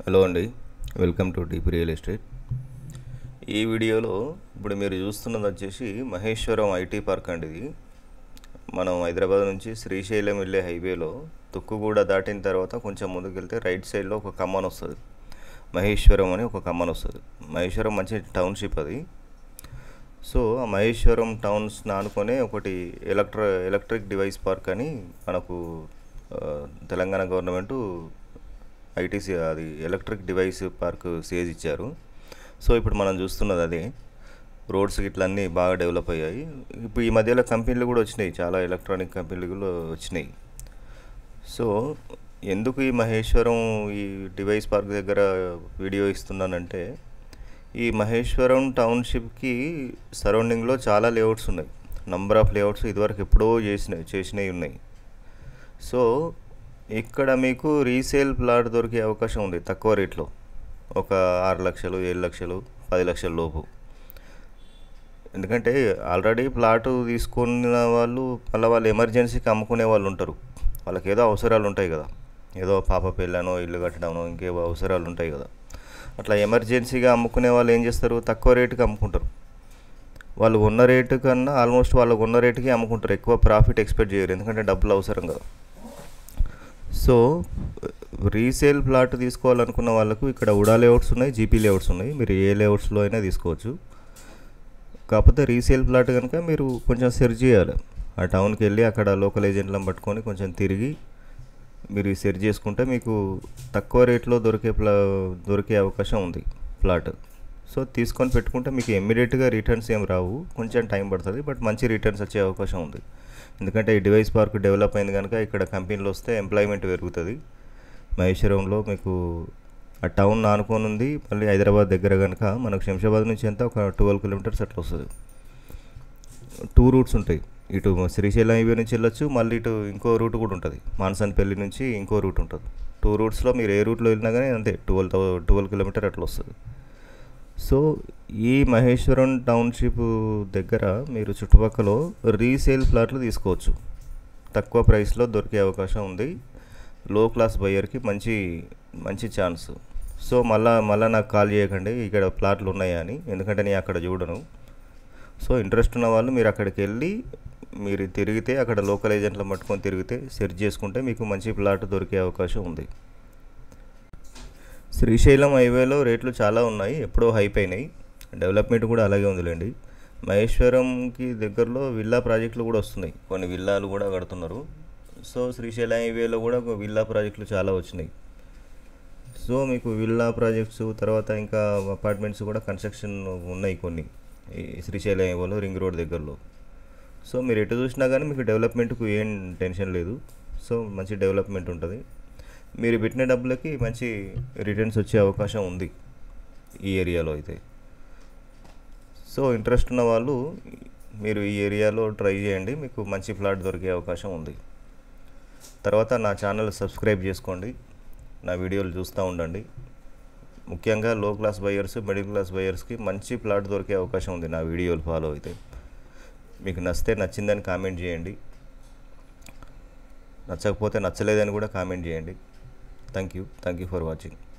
hello అండి welcome to deep real estate ఈ వీడియోలో ఇప్పుడు మీరు చూస్తున్నది వచ్చేసి మహేశ్వరం ఐటీ పార్క్ అండి ఇది మనం హైదరాబాద్ నుంచి శ్రీశైలం వెళ్ళే హైవేలో తుక్కుగూడ దాటిన తర్వాత కొంచెం ముందుకు వెళ్తే రైట్ సైడ్లో ఒక కమ్మన్ వస్తుంది మహేశ్వరం అని ఒక కమ్మన్ వస్తుంది మహేశ్వరం మంచి టౌన్షిప్ అది సో ఆ మహేశ్వరం టౌన్స్ ఆనుకొనే ఒకటి ఎలక్ట్ర ఎలక్ట్రిక్ డివైస్ పార్క్ అని మనకు ఆ, తెలంగాణ గవర్నమెంటు ఐటీసీ అది ఎలక్ట్రిక్ డివైస్ పార్క్ సేజ్ ఇచ్చారు సో ఇప్పుడు మనం చూస్తున్నది అదే రోడ్స్ ఇట్లా అన్నీ బాగా డెవలప్ అయ్యాయి ఇప్పుడు ఈ మధ్యలో కంపెనీలు కూడా వచ్చినాయి చాలా ఎలక్ట్రానిక్ కంపెనీలు కూడా వచ్చినాయి సో ఎందుకు ఈ మహేశ్వరం ఈ డివైస్ పార్క్ దగ్గర వీడియో ఇస్తున్నానంటే ఈ మహేశ్వరం టౌన్షిప్కి సరౌండింగ్లో చాలా లేఅవుట్స్ ఉన్నాయి నంబర్ ఆఫ్ లేఅవుట్స్ ఇదివరకు ఎప్పుడో చేసినాయి చేసినవి ఉన్నాయి సో ఇక్కడ మీకు రీసేల్ ప్లాట్ దొరికే అవకాశం ఉంది తక్కువ రేట్లో ఒక ఆరు లక్షలు ఏడు లక్షలు పది లక్షల లోపు ఎందుకంటే ఆల్రెడీ ప్లాట్ తీసుకున్న వాళ్ళు మళ్ళీ వాళ్ళు ఎమర్జెన్సీకి అమ్ముకునే వాళ్ళు ఉంటారు వాళ్ళకి ఏదో అవసరాలు ఉంటాయి కదా ఏదో పాప పెళ్ళనో ఇల్లు కట్టడమో ఇంకేవో అవసరాలు ఉంటాయి కదా అట్లా ఎమర్జెన్సీగా అమ్ముకునే వాళ్ళు ఏం చేస్తారు తక్కువ రేటుకి అమ్ముకుంటారు వాళ్ళు ఉన్న రేటు కన్నా ఆల్మోస్ట్ వాళ్ళకు ఉన్న రేటుకి అమ్ముకుంటారు ఎక్కువ ప్రాఫిట్ ఎక్స్పెక్ట్ చేయరు ఎందుకంటే డబ్బులు అవసరం కదా సో రీసేల్ ప్లాట్ తీసుకోవాలనుకున్న వాళ్ళకు ఇక్కడ ఉడా లేఅవుట్స్ ఉన్నాయి జీపీ లేఅవుట్స్ ఉన్నాయి మీరు ఏ లేఅవుట్స్లో అయినా తీసుకోవచ్చు కాకపోతే రీసేల్ ప్లాట్ కనుక మీరు కొంచెం సెర్చ్ చేయాలి ఆ టౌన్కి వెళ్ళి అక్కడ లోకల్ ఏజెంట్లను పట్టుకొని కొంచెం తిరిగి మీరు సెర్చ్ చేసుకుంటే మీకు తక్కువ రేట్లో దొరికే ప్లా దొరికే అవకాశం ఉంది ప్లాట్ సో తీసుకొని పెట్టుకుంటే మీకు ఇమ్మీడియట్గా రిటర్న్స్ ఏం రావు కొంచెం టైం పడుతుంది బట్ మంచి రిటర్న్స్ వచ్చే అవకాశం ఉంది ఎందుకంటే ఈ డివైస్ పార్క్ డెవలప్ అయింది కనుక ఇక్కడ కంపెనీలు వస్తే ఎంప్లాయ్మెంట్ పెరుగుతుంది మహేశ్వరంలో మీకు ఆ టౌన్ ఆనుకొని ఉంది మళ్ళీ హైదరాబాద్ దగ్గర కనుక మనకు శంషాబాద్ నుంచి ఎంత ఒక ట్వెల్వ్ కిలోమీటర్స్ అట్లా వస్తుంది టూ రూట్స్ ఉంటాయి ఇటు శ్రీశైలం హైవే నుంచి వెళ్ళొచ్చు మళ్ళీ ఇటు ఇంకో రూట్ కూడా ఉంటుంది మాన్సన్పల్లి నుంచి ఇంకో రూట్ ఉంటుంది టూ రూట్స్లో మీరు ఏ రూట్లో వెళ్ళినా కానీ అంతే ట్వెల్వ్ ట్వెల్వ్ కిలోమీటర్ అట్లా వస్తుంది సో ఈ మహేశ్వరం టౌన్షిప్ దగ్గర మీరు చుట్టుపక్కల రీసేల్ ప్లాట్లు తీసుకోవచ్చు తక్కువ ప్రైస్లో దొరికే అవకాశం ఉంది లో క్లాస్ బయ్యర్కి మంచి మంచి ఛాన్స్ సో మళ్ళా మళ్ళీ నాకు కాల్ చేయకండి ఇక్కడ ప్లాట్లు ఉన్నాయా అని ఎందుకంటే నేను అక్కడ చూడను సో ఇంట్రెస్ట్ ఉన్న వాళ్ళు మీరు అక్కడికి వెళ్ళి మీరు తిరిగితే అక్కడ లోకల్ ఏజెంట్లు పట్టుకొని తిరిగితే సెర్చ్ చేసుకుంటే మీకు మంచి ప్లాట్ దొరికే అవకాశం ఉంది శ్రీశైలం హైవేలో రేట్లు చాలా ఉన్నాయి ఎప్పుడో హైప్ అయినాయి డెవలప్మెంట్ కూడా అలాగే ఉందిలేండి మహేశ్వరంకి దగ్గరలో విల్లా ప్రాజెక్టులు కూడా వస్తున్నాయి కొన్ని విల్లాలు కూడా కడుతున్నారు సో శ్రీశైలం హైవేలో కూడా ఒక విల్లా ప్రాజెక్టులు చాలా వచ్చినాయి సో మీకు విల్లా ప్రాజెక్ట్స్ తర్వాత ఇంకా అపార్ట్మెంట్స్ కూడా కన్స్ట్రక్షన్ ఉన్నాయి కొన్ని ఈ శ్రీశైలం హైవేలో రింగ్ రోడ్ దగ్గరలో సో మీరు ఎటు చూసినా కానీ మీకు డెవలప్మెంట్కు ఏం టెన్షన్ లేదు సో మంచి డెవలప్మెంట్ ఉంటుంది మీరు పెట్టిన డబ్బులకి మంచి రిటర్న్స్ వచ్చే అవకాశం ఉంది ఈ ఏరియాలో అయితే సో ఇంట్రెస్ట్ ఉన్న వాళ్ళు మీరు ఈ ఏరియాలో ట్రై చేయండి మీకు మంచి ఫ్లాట్ దొరికే అవకాశం ఉంది తర్వాత నా ఛానల్ సబ్స్క్రైబ్ చేసుకోండి నా వీడియోలు చూస్తూ ఉండండి ముఖ్యంగా low class buyers middle class బయర్స్కి మంచి ప్లాట్ దొరికే అవకాశం ఉంది నా వీడియోలు ఫాలో అయితే మీకు నచ్చితే నచ్చిందని కామెంట్ చేయండి నచ్చకపోతే నచ్చలేదని కూడా కామెంట్ చేయండి thank you thank you for watching